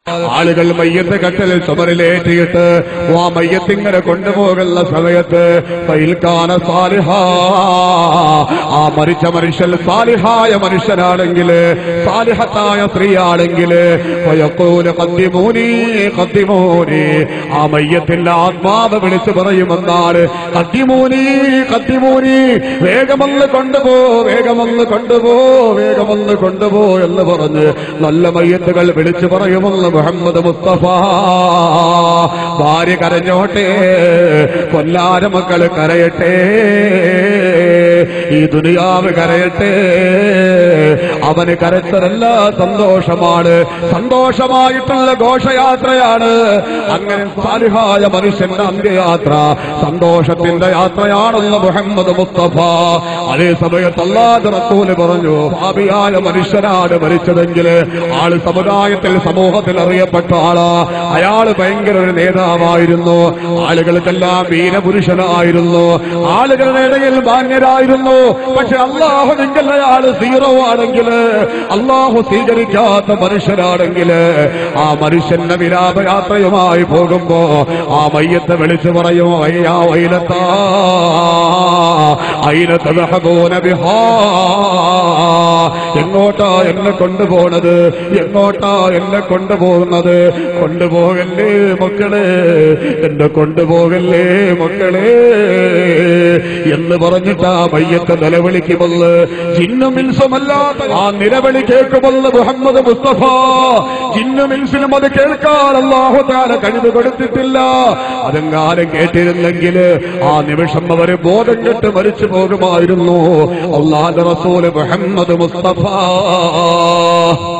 ആളുകൾ മയ്യത്ത് കട്ടലിൽ ചുമരിലേറ്റിയിട്ട് ആ മയ്യത്ത് ഇങ്ങനെ കൊണ്ടുപോകുന്ന സമയത്ത് ഫൈൽക്കാന സാലിഹ ആ മരിച്ച മനുഷ്യൻ സാലിഹായ മനുഷ്യനാണെങ്കിൽ സാലിഹത്തായ സ്ത്രീയാണെങ്കിൽ ഫയഖൂല ഖദ്ദിമൂനി ഖദ്ദിമൂനി ആ മയ്യത്തിന്റെ ആത്മാവ് വിളിച്ചു പറയുമെന്നാണ് കത്തിമൂനി കത്തിമൂനി വേഗമൊന്ന് കൊണ്ടുപോ വേഗമൊന്ന് കൊണ്ടുപോ വേഗമൊന്ന് കൊണ്ടുപോ എന്ന് പറഞ്ഞ് നല്ല മയ്യത്തുകൾ വിളിച്ചു പറയുമെന്ന് മുഹമ്മദ് മുസ്തഫ ഭാര്യ കരഞ്ഞോട്ടെ കൊല്ലാര മക്കൾ കരയട്ടെ ഈ ദുനിയാവ് കരയട്ടെ അവന് കരച്ചതല്ല സന്തോഷമാണ് സന്തോഷമായിട്ടുള്ള ഘോഷയാത്രയാണ് അങ്ങനെ സാലിഹായ മനുഷ്യന്റെ അന്ത്യയാത്ര സന്തോഷത്തിന്റെ യാത്രയാണെന്ന് മുഹമ്മദ് മുസ്തഫ അതേ സമയത്ത് അല്ലാതെ റസൂല് പറഞ്ഞു ഭാവിയായ മനുഷ്യനാണ് മരിച്ചതെങ്കിൽ ആള് സമുദായത്തിൽ സമൂഹത്തിൽ അറിയപ്പെട്ട ആളാ അയാള് ഭയങ്കര ഒരു നേതാവായിരുന്നു ആളുകൾക്കെല്ലാം വീരപുരുഷനായിരുന്നു ആളുകളുടെ ഇടയിൽ മാന്യരായിരുന്നു പക്ഷെ അള്ളാഹു നിങ്ങൾ അയാള് സീറോ ആണെങ്കിൽ അള്ളാഹു സ്വീകരിക്കാത്ത മനുഷ്യനാണെങ്കിൽ ആ മനുഷ്യന്റെ വിലാപയാത്രയുമായി പോകുമ്പോ ആ മയ്യത്തെ വിളിച്ചു പറയും അയ്യാ വൈലത്താ അയിലത്ത് ദഹബൂന ബിഹാ എങ്ങോട്ടാ എന്നെ കൊണ്ടുപോണത് എങ്ങോട്ടാ എന്നെ കൊണ്ടുപോകുന്നത് കൊണ്ടുപോകല്ലേ മക്കളെ എന്നെ കൊണ്ടുപോകല്ലേ മക്കളെ എന്ന് പറഞ്ഞിട്ട് ആ മയ്യത്തെ നിലവിളിക്കുമല്ലോ ചിഹ്നം മിൻസുമല്ലാത്ത ആ നിലവിളി കേൾക്കുമല്ലോ മുഹമ്മദ് മുസ്തഫ ചിഹ്നം മിൻസിനും അത് കേൾക്കാൻ അള്ളാഹു താല കഴിവ് കൊടുത്തിട്ടില്ല അതെങ്ങാനും കേട്ടിരുന്നെങ്കിൽ ആ നിമിഷം അവര് ബോധം കെട്ട് മരിച്ചു പോകുമായിരുന്നു അള്ളാഹ് റസൂല് മുഹമ്മദ് മുസ്തഫ